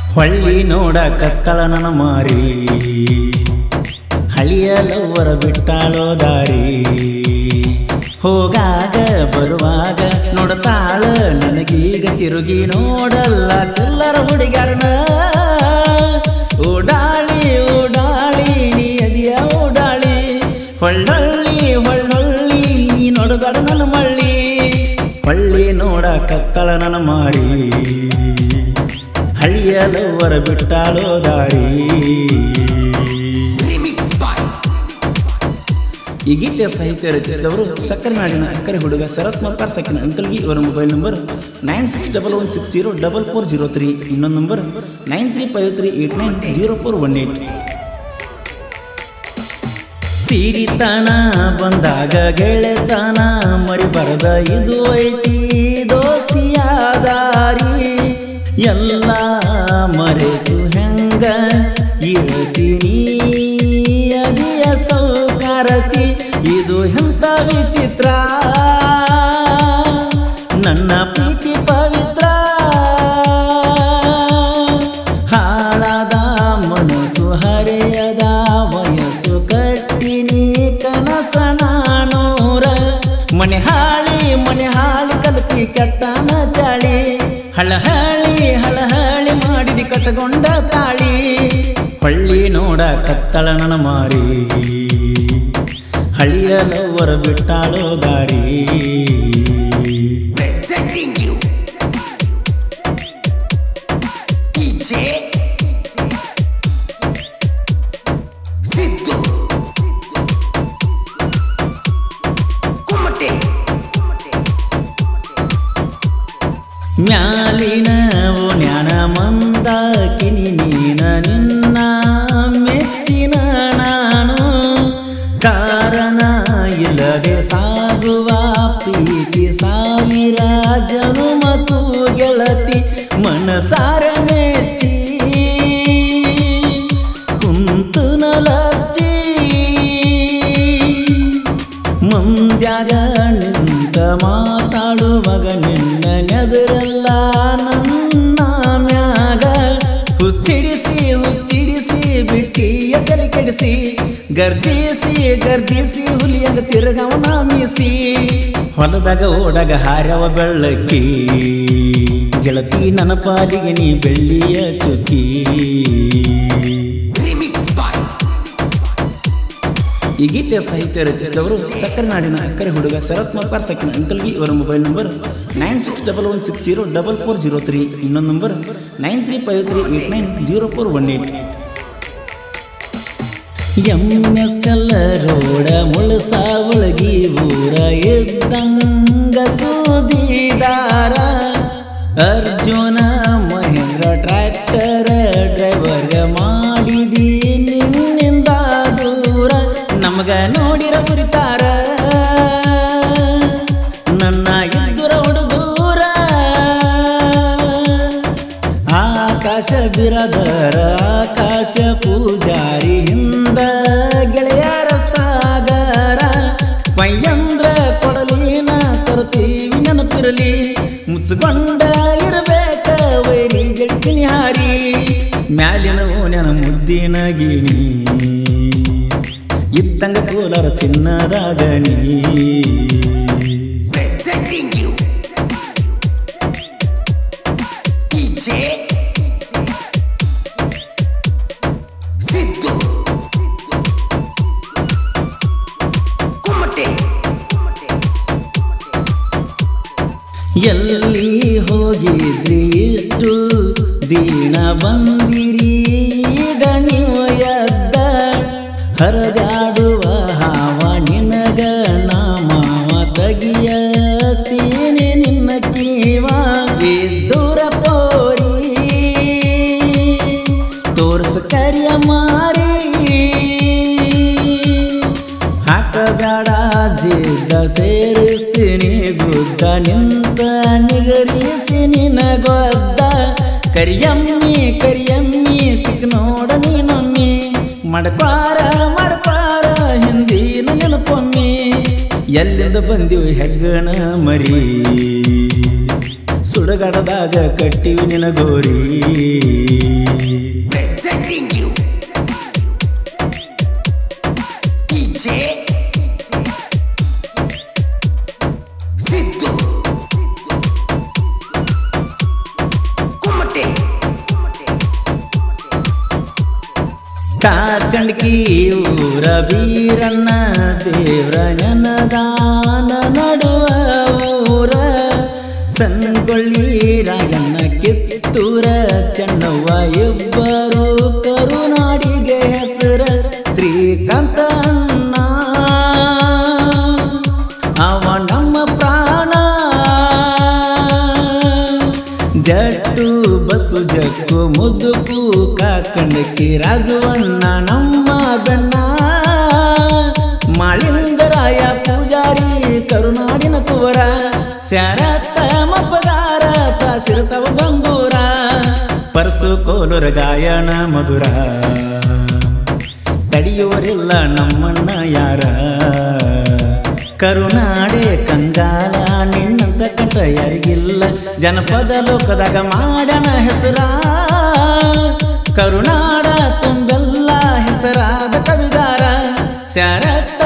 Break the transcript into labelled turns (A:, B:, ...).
A: ಹೊಳ್ಳಿ ನೋಡ ಕಕ್ಕಳ ನನ್ನ ಮಾರಿ ಹಳಿಯ ಲವ್ವರ ಬಿಟ್ಟಾಳೋ ದಾರಿ ಹೋಗಾಗ ಬರುವಾಗ ನೋಡತಾಳ ನನಗೀಗ ತಿರುಗಿ ನೋಡಲ್ಲ ಚಿಲ್ಲರ ಹುಡುಗ್ಯಾರನ ಓಡಾಳಿ ಓಡಾಳಿ ನೀ ಅದಿಯ ಓಡಾಳಿ ಹೊಳ್ಳೊಳ್ಳಿ ಹೊಳ್ಳೊಳ್ಳಿ ನೀ ನೋಡಬೇಡ ನನ್ನ ಮಳ್ಳಿ ಹೊಳ್ಳಿ ನೋಡ ಕಕ್ಕಳ ನನ್ನ ಮಾರಿ ಹಳಿಯ ಲವ್ವರ ಬಿಟ್ಟಾಳೋ ದಾರಿ
B: Remix by
A: ಈ ಗೀತೆಯ ಸಾಹಿತ್ಯ ರಚಿಸಿದವರು ಸಕ್ಕರೆ ನಾಡಿನ ಅಕ್ಕರೆ ಹುಡುಗ ಶರತ್ ಮಲ್ಕಾರ್ ಸಕಿನ ಅಂಕಲ್ಗಿ ಇವರ mobile number nine six double one six zero double four zero three ಇನ್ನೊಂದು number nine three five three eight nine zero four one eight ಸಿರಿತನ ಬಂದಾಗ ಗೆಳೆತನ ಮರಿಬಾರದ ಇದು ಐತಿ ದೋಸ್ತಿಯ ದಾರಿ ಎಲ್ಲ ಮರೆತು ಹೆಂಗ ಇರ್ತೀನಿ ಅದಿಯ ಸೌಕಾರತಿ ಇದು ಎಂತ ವಿಚಿತ್ರ ನನ್ನ ಪ್ರೀತಿ ಪವಿತ್ರ ಹಾಳಾದ ಮನಸ್ಸು ಹರೆಯದ ವಯಸ್ಸು ಕಟ್ಟಿನಿ ಕನಸ ನಾನೂರ ಮನೆ ಹಾಳಿ ಮನೆ ಹಾಳಿ ಕಲಕಿ ಕಟ್ಟನ ಚಾಳಿ ಹಳಹಳಿ ಹಳಹಳಿ ಮಾಡಿದಿ ಕಟ್ಟಗೊಂಡ ತಾಳಿ ಹೊಳ್ಳಿ ನೋಡ ಕತ್ತಳ ನನ್ನ ಮಾರಿ ಹಳಿಯ ಲವ್ವರ ಬಿಟ್ಟಾಳೋ ದಾರಿ
B: presenting you DJ Siddu Kumate
A: ಮ್ಯಾಲಿನ ಜ್ಞಾನ ಮಂದಾಕಿನಿ ನೀನ ನಿನ್ನ ಮೆಚ್ಚಿನ ನಾನು ಕಾರಣ ಇಲ್ಲದೆ ಸಾಗುವ ಪ್ರೀತಿ ಸಾವಿರ ಜನುಮಕು ಗೆಳತಿ ಮನಸಾರ ಮೆಚ್ಚಿ ಕುಂತು ನಲಚ್ಚಿ ಮುಂದ್ಯಾಗ ನಿಂತ ಮಾತಾಡುವಾಗ ನಿನ್ನ ನೆದರಲ್ಲ ನನ್ನ ಮ್ಯಾಗ ಹುಚ್ಚಿಡಿಸಿ ಹುಚ್ಚಿಡಿಸಿ ಬಿಟ್ಟಿಯ ತಲೆ ಕೆಡಿಸಿ ಗರ್ಜಿಸಿ ಗರ್ಜಿಸಿ ಹುಲಿಯಂಗ ತಿರುಗವನ ಮೀಸಿ ಹೊಲದಾಗ ಓಡಾಗ ಹಾರವ ಬೆಳ್ಳಕ್ಕಿ ಗೆಳತಿ ನನ್ನ ಪಾಲಿಗೆ ನೀ ಬೆಳ್ಳಿಯ ಚುಕ್ಕಿ
B: Remix by
A: ಈ ಗೀತೆಯ ಸಾಹಿತ್ಯ ರಚಿಸಿದವರು ಸಕ್ಕರೆ ನಾಡಿನ ಅಕ್ಕರೆ ಹುಡುಗ ಶರತ್ ಮಲ್ಕಾರ್ ಸಕಿನ ಅಂಕಲ್ಗಿ ಇವರ mobile number nine six double one six zero double four zero three ಇನ್ನೊಂದು number nine three five three eight nine zero four one eight M S L ರೋಡ ಮುಳಸಾವಳಗಿ ಊರ ಇದ್ದಂಗ ಸೂಜಿದಾರ ಅರ್ಜುನ ಮಹೇಂದ್ರ ಟ್ರ್ಯಾಕ್ಟರ್ ಡ್ರೈವರ್ ಮಾಡಿದಿ ನಿನ್ನಿಂದ ದೂರ ನಮಗ ನೋಡಿರ ಮುರಿತಾರ ನನ್ನ ಇದ್ದುರ ಹುಡುಗೂರ ಆಕಾಶ ಬಿರದರ ಆಕಾಶ ಪೂಜಾರಿ ಹಿಂದ ಗೆಳೆಯರ ಸಾಗರ ಪಯ್ಯಂದ್ರ ಕೊಡಲಿನ ತರ್ತೀವಿ ನೆನಪಿರಲಿ ಮುಚ್ಚಗೊಂಡ ಇರಬೇಕ ವೈರಿ ಗೆಳ್ತೀನಿ ಹಾರಿ ಮ್ಯಾಲಿನ ಓನ್ಯನ ಮುದ್ದಿನ ಗಿಣಿ ಇದ್ದಂಗ ಕೋಲರ ಚಿನ್ನದ ಗಣಿ
B: presenting you DJ Siddu Kumate
A: ಎಲ್ಲಿ ಹೋಗಿದ್ರಿ ಇಷ್ಟು ದಿನ ಬಂದಿರಿ ಈಗ ನೀವು ಎದ್ದ ಹರದಾಡುವ ಹಾವ ನಿನಗ ನಾಮವ ತಗಿಯತೀನಿ ನಿನ್ನ ಕೀವ ದೂರ ಪೋರಿ ತೋರ್ಸ ಕರಿಯ ಮಾರಿ ಹಾಕಬೇಡ ಜಿದ್ದ ಸೇರಿಸ್ತೀನಿ ಗುದ್ದ ನಿಂತ ನಿಗರಿಸಿ ನಿನಗೊದ್ದ ಕರಿಯಮ್ಮಿ ಕರಿಯಮ್ಮಿ ಸಿಕ್ ನೋಡ ನೀನೊಮ್ಮಿ ಮಡಪಾರ ಮಡಪಾರ ಹಿಂದಿನ ನೆನಪೊಮ್ಮಿ ಎಲ್ಲಿಂದ ಬಂದಿವು ಹೆಗ್ಗಣ ಮರಿ ಸುಳ್ಳು ಸುಡಗಡದಾಗ ಕಟ್ಟಿವಿ ನಿನಗೋರಿ
B: Presenting you. DJ. Siddu. Kumate.
A: ಕಾಕಂಡ್ಕಿ ಊರ ಬೀರಣ್ಣ ದೇವ್ರ ನೆನದಾನ ನಡುವ ಊರ ಸನ್ಗೊಳ್ಳಿ ರಾಯಣ್ಣ ಕಿತ್ತೂರ ಚೆನ್ನವ್ವ ಇಬ್ಬರು ಕರುನಾಡಿಗೆ ಹೆಸರ ಶ್ರೀಕಾಂತ ಅಣ್ಣ ಅವ ನಮ್ಮ ಪ್ರಾಣ ಜಟ್ಟು ಬಸ್ಸು ಜಕ್ಕು ಮುದುಕು ಕಾಕಂಡಕ್ಕಿ ರಾಜುವಣ್ಣ ನಮ್ಮ ಬೆಣ್ಣ ಮಾಳಿಂಗರಾಯ ಪೂಜಾರಿ ಕರುನಾಡಿನ ಕುವರ ಶರತ್ತ ಮಪ್ಪಗಾರ ತಾಸಿರ್ತವ ಬಂಗೂರ ಪರಸು ಕೋಲುರ ಗಾಯನ ಮಧುರ ತಡಿಯೋರಿಲ್ಲ ನಮ್ಮಣ್ಣ ಯಾರ ಕರುನಾಡೆ ಕಂಗಾಲ ನಿನ್ನಂತ ಕಂಠ ಯಾರಿಗಿಲ್ಲ ಜನಪದ ಲೋಕದಾಗ ಮಾಡಣ ಹೆಸರ ಕರುನಾಡ ತುಂಬೆಲ್ಲ ಹೆಸರಾದ ಕವಿಗಾರ ಶರತ್ತ